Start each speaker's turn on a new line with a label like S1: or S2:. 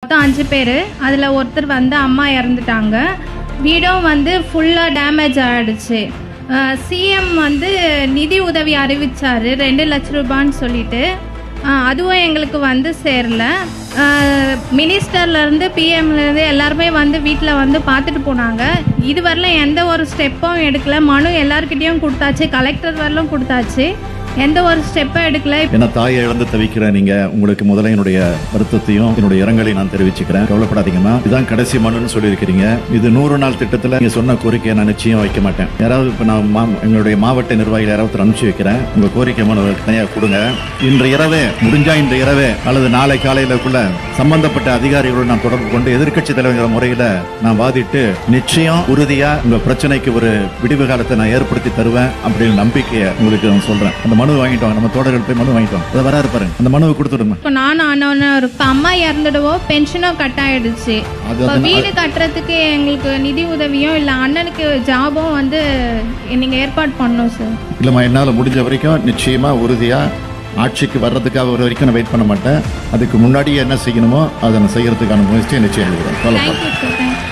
S1: மொத்தம் அஞ்சு பேர் அதில் ஒருத்தர் வந்து அம்மா இறந்துட்டாங்க வீடும் வந்து ஃபுல்லாக டேமேஜ் ஆகிடுச்சு சிஎம் வந்து நிதி உதவி அறிவிச்சார் ரெண்டு லட்ச ரூபான்னு சொல்லிட்டு ஆஹ் அதுவும் எங்களுக்கு வந்து சேரல மினிஸ்டர்லேருந்து பிஎம்லேருந்து எல்லாருமே வந்து வீட்டில் வந்து பார்த்துட்டு போனாங்க இது வரலும் எந்த ஒரு ஸ்டெப்பும் எடுக்கல மனு எல்லாருக்கிட்டேயும் கொடுத்தாச்சு கலெக்டர் வரலும் கொடுத்தாச்சு எந்த ஒரு ஸ்டெப்பும் எடுக்கல
S2: என்ன தாயை இழந்து தவிக்கிற நீங்க உங்களுக்கு முதல்ல என்னுடைய வருத்தத்தையும் என்னுடைய இரங்கலையும் நான் தெரிவிச்சுக்கிறேன் கவலைப்படாதீங்கம்மா இதுதான் கடைசி மனுன்னு சொல்லியிருக்கிறீங்க இது நூறு நாள் திட்டத்துல நீங்க சொன்ன கோரிக்கையை நான் நிச்சயம் வைக்க மாட்டேன் யாராவது இப்ப நான் மா- எங்களுடைய மாவட்ட நிர்வாகிகள் யாராவது அனுப்பிச்சு வைக்கிறேன் உங்க கோரிக்கை மனு தனியா கொடுங்க இன்று இரவே முடிஞ்சா இன்று இரவே அல்லது நாளை காலையிலக்குள்ள சம்பந்தப்பட்ட அதிகாரிகளோடு நான் தொடர்பு கொண்டு எதிர்க்கட்சி தலைவர் முறையில நான் வாதிட்டு நிச்சயம் உறுதியா உங்க பிரச்சனைக்கு ஒரு விடிவு காலத்தை நான் ஏற்படுத்தி தருவேன் அப்படின்னு நம்பிக்கையை உங்களுக்கு நான் சொல்றேன் அந்த மனு வாங்கிட்டு வாங்க நம்ம தோழர்கள் போய் மனு வாங்கிட்டு வாங்க அதை வராரு பாருங்க அந்த மனுவை கொடுத்துடுங்க
S1: இப்போ நானும் அண்ணனும் இருக்கு அம்மா இறந்துடுவோம் பென்ஷனும் கட் ஆயிடுச்சு
S2: அது
S1: இப்போ
S2: அது-
S1: வீடு கட்டுறதுக்கு எங்களுக்கு நிதி உதவியும் இல்லை அண்ணனுக்கு ஜாபும் வந்து நீங்கள் ஏற்பாடு பண்ணணும் சார்
S2: இல்லைம்மா என்னால் முடிஞ்ச வரைக்கும் நிச்சயமா உறுதியா ஆட்சிக்கு வர்றதுக்காக ஒரு வரைக்கும் நான் வெயிட் பண்ண மாட்டேன் அதுக்கு முன்னாடியே என்ன செய்யணுமோ அதை நான் செய்யறதுக்கான முயற்சியை நிச்சயம் எடுக்கிறேன் கவலைப்படாதீங்க.
S1: Thank you sir thank you